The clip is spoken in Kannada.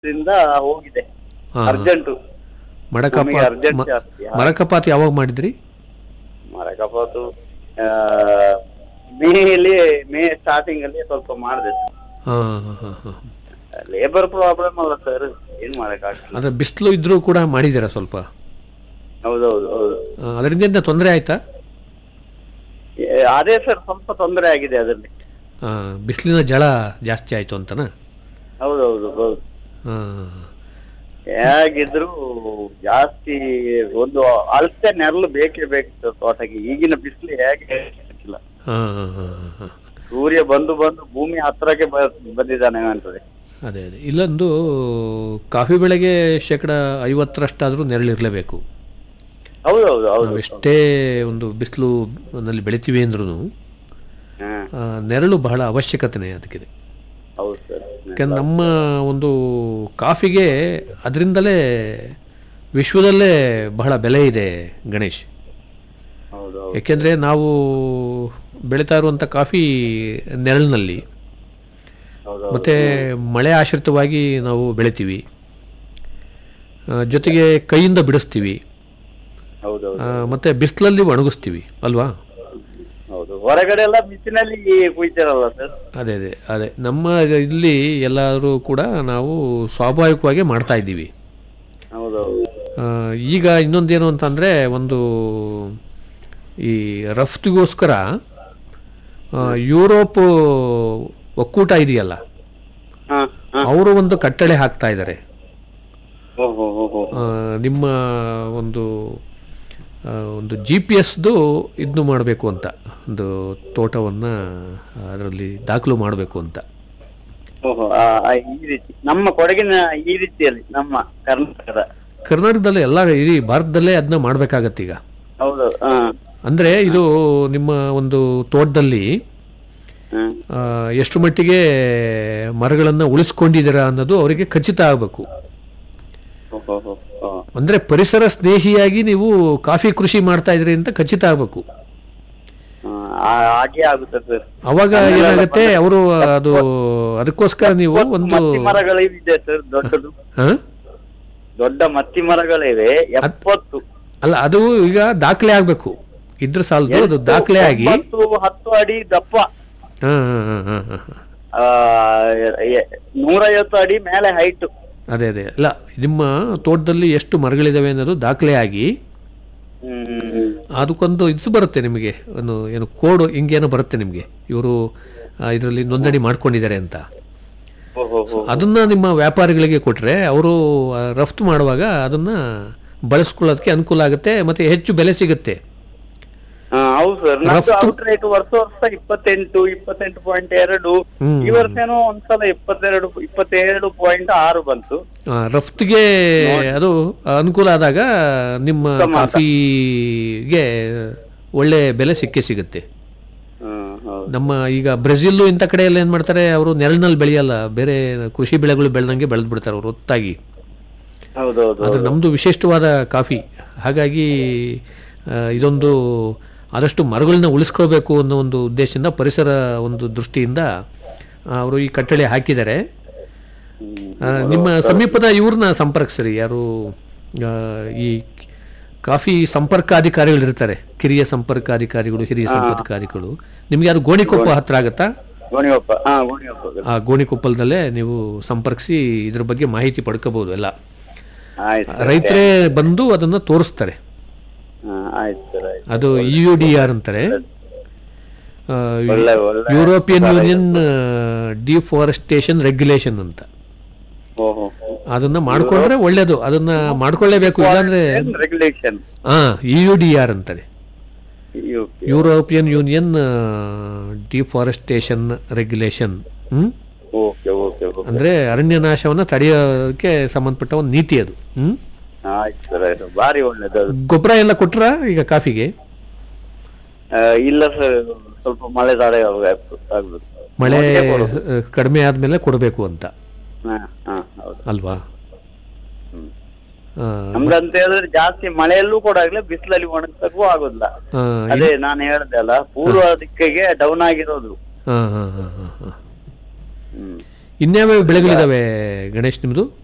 ದಿಂದ ಹೋಗಿದೆ ಹಾ. ಅರ್ಜೆಂಟು ಮಡಕಪ್ಪ ನಮಗೆ urgent ಮ- ಜಾಸ್ತಿ. ಮರಕಪಾತ್ ಯಾವಾಗ ಮಾಡಿದ್ರಿ ಮರಕಪಾತು ಮೇಯಲ್ಲಿ ಮೇ ಸ್ಟಾರ್ಟಿಂಗ್ ಅಲ್ಲಿ ಸ್ವಲ್ಪ ಮಾಡಿದೆ ಹಾ ಹಾ ಹಾ ಹಾ ಲೇಬರ್ ಪ್ರಾಬ್ಲಮ್ ಅಲ್ಲ ಸರ್ ಏನ್ ಮಾಡಕ್ಕಾಗಲ್ಲ ಅದ್ರ ಬಿಸಿಲು ಇದ್ರೂ ಕೂಡ ಮಾಡಿದ್ದೀರಾ ಸ್ವಲ್ಪ ಹೌದೌದು ಹೌದು ಆ, ಅದರಿಂದ ತೊಂದರೆ ಆಯ್ತಾ ಏ, ಅದೇ ಸರ್ ಸ್ವಲ್ಪ ತೊಂದರೆ ಆಗಿದೆ ಅದರಲ್ಲಿ ಆ, ಬಿಸಿಲಿನ ಜಳ ಜಾಸ್ತಿ ಆಯ್ತು ಅಂತನಾ ಹೌದೌದು ಹೌದು ಹಾ ಹೇಗಿದ್ರು ಜಾಸ್ತಿ ಒಂದು ಅಳತೆ ನೆರಳು ಬೇಕೇ ಬೇಕು ಸರ್ ತೋಟಕ್ಕೆ ಈಗಿನ ಬಿಸಿಲು ಹೇಗೆ ಇಲ್ಲ ಹಾ ಹಾ ಹಾ ಹಾ ಸೂರ್ಯ ಬಂದು ಬಂದು ಭೂಮಿ ಹತ್ರಕ್ಕೆ ಬ- ಬಂದಿದ್ದಾನೆ ಅಂತದೆ ಅದೇ ಅದೇ ಇಲ್ಲೊಂದು ಕಾಫಿ ಬೆಳೆಗೆ ಶೇಕಡ ಐವತ್ತರಷ್ಟಾದರೂ ನೆರಳಿರಲೇಬೇಕು ಹೌದೌದು ಹೌದು ನಾವು ಎಷ್ಟೇ ಒಂದು ಬಿಸಿಲು ನಲ್ಲಿ ಬೆಳಿತೀವಿ ಅಂದ್ರೂ ಹಾ ನೆರಳು ಬಹಳ ಅವಶ್ಯಕತೆನೇ ಅದಕ್ಕಿದೆ ಹೌದು ಸರ್ ಯಾಕಂದ್ರೆ ನಮ್ಮ ಒಂದು ಕಾಫಿಗೆ ಅದರಿಂದಲೇ ವಿಶ್ವದಲ್ಲೇ ಬಹಳ ಬೆಲೆ ಇದೆ ಗಣೇಶ್ ಹೌದು ಹೌದು ಏಕೆಂದರೆ ನಾವು ಬೆಳೀತಾ ಇರುವಂಥ ಕಾಫಿ ನೆರಳಿನಲ್ಲಿ ಹೌದು ಮತ್ತು ಮಳೆ ಆಶ್ರಿತವಾಗಿ ನಾವು ಬೆಳಿತೀವಿ ಆ, ಜೊತೆಗೆ ಕೈಯಿಂದ ಬಿಡಿಸ್ತೀವಿ ಹೌದು ಆ, ಮತ್ತೆ ಬಿಸಿಲಲ್ಲಿ ಒಣಗಿಸ್ತೀವಿ ಅಲ್ವಾ ಹೌದು ಹೊರಗಡೆ ಎಲ್ಲ ಬಿಸಿನಲ್ಲಿ ಕುಯ್ತಾರಲ್ಲ ಸರ್ ಅದೇ ಅದೇ ಅದೇ ನಮ್ಮ ಇಲ್ಲಿ ಎಲ್ಲರೂ ಕೂಡ ನಾವು ಸ್ವಾಭಾವಿಕವಾಗಿ ಮಾಡ್ತಾ ಇದ್ದೀವಿ ಹೌದೌದು ಆ, ಈಗ ಇನ್ನೊಂದೇನು ಅಂತಂದರೆ ಒಂದು ಈ ರಫ್ತಿಗೋಸ್ಕರ ಆ, ಯುರೋಪ್ ಒಕ್ಕೂಟ ಇದೆಯಲ್ಲ ಹಾ ಹಾ ಅವರು ಒಂದು ಕಟ್ಟಳೆ ಹಾಕ್ತಾ ಇದ್ದಾರೆ ಓಹೋ ಓಹೋ ಆ, ನಿಮ್ಮ ಒಂದು ಆ, ಒಂದು ಜಿ ಪಿ ಎಸ್ದು ಇದನ್ನು ಮಾಡಬೇಕು ಅಂತ ಒಂದು ತೋಟವನ್ನು ಅದರಲ್ಲಿ ದಾಖಲು ಮಾಡಬೇಕು ಅಂತ ಓಹೋ ಆ, ಆ, ಈ ರೀತಿ ನಮ್ಮ ಕೊಡಗಿನ ಈ ರೀತಿಯಲ್ಲಿ ನಮ್ಮ ಕರ್ನಾಟಕದ ಕರ್ನಾಟಕದಲ್ಲಿ ಎಲ್ಲ ಇಡೀ ಭಾರತದಲ್ಲೇ ಅದನ್ನ ಮಾಡಬೇಕಾಗತ್ತೆ ಈಗ ಹೌದು ಹಾ ಅಂದರೆ ಇದು ನಿಮ್ಮ ಒಂದು ತೋಟದಲ್ಲಿ ಹ್ಮ್ ಆ, ಎಷ್ಟು ಮಟ್ಟಿಗೆ ಮರಗಳನ್ನು ಉಳಿಸ್ಕೊಂಡಿದ್ದೀರಾ ಅನ್ನೋದು ಅವರಿಗೆ ಖಚಿತ ಆಗಬೇಕು ಓಹೋ ಹೋ ಹೋ. ಅಂದರೆ ಪರಿಸರ ಸ್ನೇಹಿಯಾಗಿ ನೀವು ಕಾಫಿ ಕೃಷಿ ಮಾಡ್ತಾ ಇದ್ರಿ ಅಂತ ಖಚಿತ ಆಗಬೇಕು ಹಾ, ಆ- ಹಾಗೆ ಆಗುತ್ತೆ ಸರ್ ಅವಾಗ ಏನಾಗುತ್ತೆ ಅವರು ಅದು ಅದಕ್ಕೋಸ್ಕರ ನೀವು ಒಂದು ಮತ್ತಿ ಮರಗಳಿದೆ ಸರ್ ದೊಡ್ಡದು ಹಾ? ದೊಡ್ಡ ಮತ್ತಿ ಮರಗಳಿವೆ ಎಪ್ಪತ್ತು ಅಲ್ಲ ಅದು ಈಗ ದಾಖಲೆ ಆಗಬೇಕು ಇದ್ರ ಸಾಲದು ಅದು ದಾಖಲೆ ಆಗಿ ಒಂಬತ್ತು, ಹತ್ತು ಅಡಿ ದಪ್ಪ ಹಾ ಹಾ ಹಾ ಹಾ ಹಾ ಹಾ. ಆ, ಎ- ನೂರೈವತ್ತು ಅಡಿ ಮೇಲೆ ಹೈಟ್ ಅದೇ ಅದೇ ಅಲ್ಲ ನಿಮ್ಮ ತೋಟದಲ್ಲಿ ಎಷ್ಟು ಮರಗಳಿದಾವೆ ಅನ್ನೋದು ದಾಖಲೆ ಆಗಿ ಅದಕ್ಕೊಂದು ಇದು ಬರುತ್ತೆ ನಿಮಗೆ ಒಂದು ಏನು ಕೋಡು ಹಿಂಗೇನೋ ಬರುತ್ತೆ ನಿಮಗೆ ಇವರು ಇದರಲ್ಲಿ ನೋಂದಣಿ ಮಾಡ್ಕೊಂಡಿದ್ದಾರೆ ಅಂತ ಅದನ್ನ ನಿಮ್ಮ ವ್ಯಾಪಾರಿಗಳಿಗೆ ಕೊಟ್ಟರೆ ಅವರು ರಫ್ತು ಮಾಡುವಾಗ ಅದನ್ನ ಬಳಸ್ಕೊಳ್ಳೋದಕ್ಕೆ ಅನುಕೂಲ ಆಗುತ್ತೆ ಮತ್ತೆ ಹೆಚ್ಚು ಬೆಲೆ ಸಿಗುತ್ತೆ ಹೌದು ಸರ್ ನಮ್ದು ರಫ್ತು- ಔಟ್ ರೇಟ್ ವರ್ಷ ವರ್ಷ ಇಪ್ಪತ್ತೆಂಟು ಇಪ್ಪತ್ತೆಂಟು ಪಾಯಿಂಟ್ ಎರಡು ಹ್ಮ್. ಈ ವರ್ಷ ಏನೋ ಒಂದ್ಸಲ ಇಪ್ಪತ್ತೆರಡು ಇಪ್ಪತ್ತೇಳು ಪಾಯಿಂಟ್ ಆರು ಬಂತು ಆ, ರಫ್ತಿಗೆ ಅದು ಅನುಕೂಲ ಆದಾಗ ನಿಮ್ಮ ಉತ್ತಮ ಅಂತ. ಕಾಫಿಗೆ ಒಳ್ಳೆ ಬೆಲೆ ಸಿಕ್ಕೇ ಸಿಗುತ್ತೆ ಹ್ಮ್, ಹೌದು ನಮ್ಮ ಈಗ ಬ್ರೆಜಿಲ್ಲು ಇಂಥ ಕಡೆ ಎಲ್ಲ ಏನು ಮಾಡ್ತಾರೆ ಅವರು ನೆರಳಿನಲ್ಲಿ ಬೆಳೆಯಲ್ಲ ಬೇರೆ ಕೃಷಿ ಬೆಳೆಗಳು ಬೆಳೆದಂಗೆ ಬೆಳೆದು ಬಿಡ್ತಾರೆ ಅವರು ಒತ್ತಾಗಿ ಹೌದೌದು ಆದರೆ ನಮ್ಮದು ವಿಶಿಷ್ಟವಾದ ಕಾಫಿ ಹಾಗಾಗಿ ಆ, ಇದೊಂದು ಆದಷ್ಟು ಮರಗಳನ್ನ ಉಳಿಸ್ಕೋಬೇಕು ಅನ್ನೋ ಒಂದು ಉದ್ದೇಶದಿಂದ ಪರಿಸರ ಒಂದು ದೃಷ್ಟಿಯಿಂದ ಅವರು ಈ ಕಟ್ಟಳೆ ಹಾಕಿದ್ದಾರೆ ಆ, ನಿಮ್ಮ ಸಮೀಪದ ಇವ್ರನ್ನ ಸಂಪರ್ಕಿಸ್ರಿ ಯಾರು ಆ, ಈ ಕಾಫಿ ಸಂಪರ್ಕಾಧಿಕಾರಿಗಳು ಇರ್ತಾರೆ ಕಿರಿಯ ಸಂಪರ್ಕಾಧಿಕಾರಿಗಳು ಹಿರಿಯ ಸಂಪರ್ಕಾಧಿಕಾರಿಗಳು ನಿಮ್ಗೆ ಯಾರು ಗೋಣಿಕೊಪ್ಪ ಹತ್ರ ಆಗತ್ತಾ ಗೋಣಿಯಪ್ಪ ಹಾ ಗೋಣಿಯಪ್ಪ ಆ ಗೋಣಿಕೊಪ್ಪಲದಲ್ಲೇ ನೀವು ಸಂಪರ್ಕಿಸಿ ಇದ್ರ ಬಗ್ಗೆ ಮಾಹಿತಿ ಪಡ್ಕೋಬಹುದು ಎಲ್ಲ ಆಯ್ತು ಸರ್. ರೈತರೇ ಬಂದು ಅದನ್ನ ತೋರಿಸ್ತಾರೆ ಹಾ, ಆಯ್ತು ಸರ್ ಆಯ್ತು ಅದು ಯು ಡಿ ಆರ್ ಅಂತಾರೆ ಆ, ಒಳ್ಳೆ ಒಳ್ಳೆ ಯುರೋಪಿಯನ್ ಯೂನಿಯನ್ ಡಿಫಾರೆಸ್ಟೇಷನ್ ರೆಗ್ಯುಲೇಷನ್ ಅಂತ ಓಹೋ ಅದನ್ನ ಮಾಡ್ಕೊಂಡ್ರೆ ಒಳ್ಳೇದು ಅದನ್ನ ಮಾಡ್ಕೊಳ್ಳೇಬೇಕು ಇಲ್ಲಾಂದ್ರೆ ರೆಗ್ಯುಲೇಷನ್ ಹಾ ಯು ಡಿ ಆರ್ ಅಂತಾರೆ European union deforestation regulation hmm okay okay okay ಅಂದ್ರೆ ಅರಣ್ಯ ನಾಶವನ್ನ ತಡೆಯೋಕೆ ಸಂಬಂಧಪಟ್ಟ ಒಂದು ನೀತಿ ಅದು ಹ್ಮ್ ಆಯ್ತು ಸರ್ ಆಯ್ತು ಭಾರಿ ಒಳ್ಳೇದು ಅದು ಗೊಬ್ಬರ ಎಲ್ಲ ಕೊಟ್ರ ಈಗ ಕಾಫಿಗೆ ಆ, ಇಲ್ಲ ಸರ್ ಸ್ವಲ್ಪ ಮಳೆ ತಡೆ ಆಗ್ಬೇಕು ಆಗ್ಬೇಕು. ಮಳೆ ಮೊದಲೇ ಕೊಡೋದು. ಆ, ಕಡಿಮೆ ಆದ್ಮೇಲೆ ಕೊಡಬೇಕು ಅಂತ ಹಾ ಹಾ ಹೌದು ಅಲ್ವಾ ಹ್ಮ್. ಆ, ನಮ್ಗಂತ ಹೇಳಿದ್ರೆ ಜಾಸ್ತಿ ಮಳೆಯಲ್ಲೂ ಕೂಡ ಆಗ್ಲಿ ಬಿಸಿಲಲ್ಲಿ ಒಣಗ್ಸಕ್ಕೂ ಆಗೋದಿಲ್ಲ ಆ, ಅದೇ ನಾನು ಹೇಳ್ದೆ ಅಲ್ಲ ಪೂರ್ವ ದಿಕ್ಕಿಗೆ ಡೌನ್ ಆಗಿರೋದು ಹಾ, ಹಾ, ಹಾ, ಹಾ, ಹಾ. ಹ್ಮ್ ಇನ್ಯಾವ್ಯಾವ ಬೆಳೆಗಳಿದಾವೆ ಗಣೇಶ್ ನಿಮ್ದು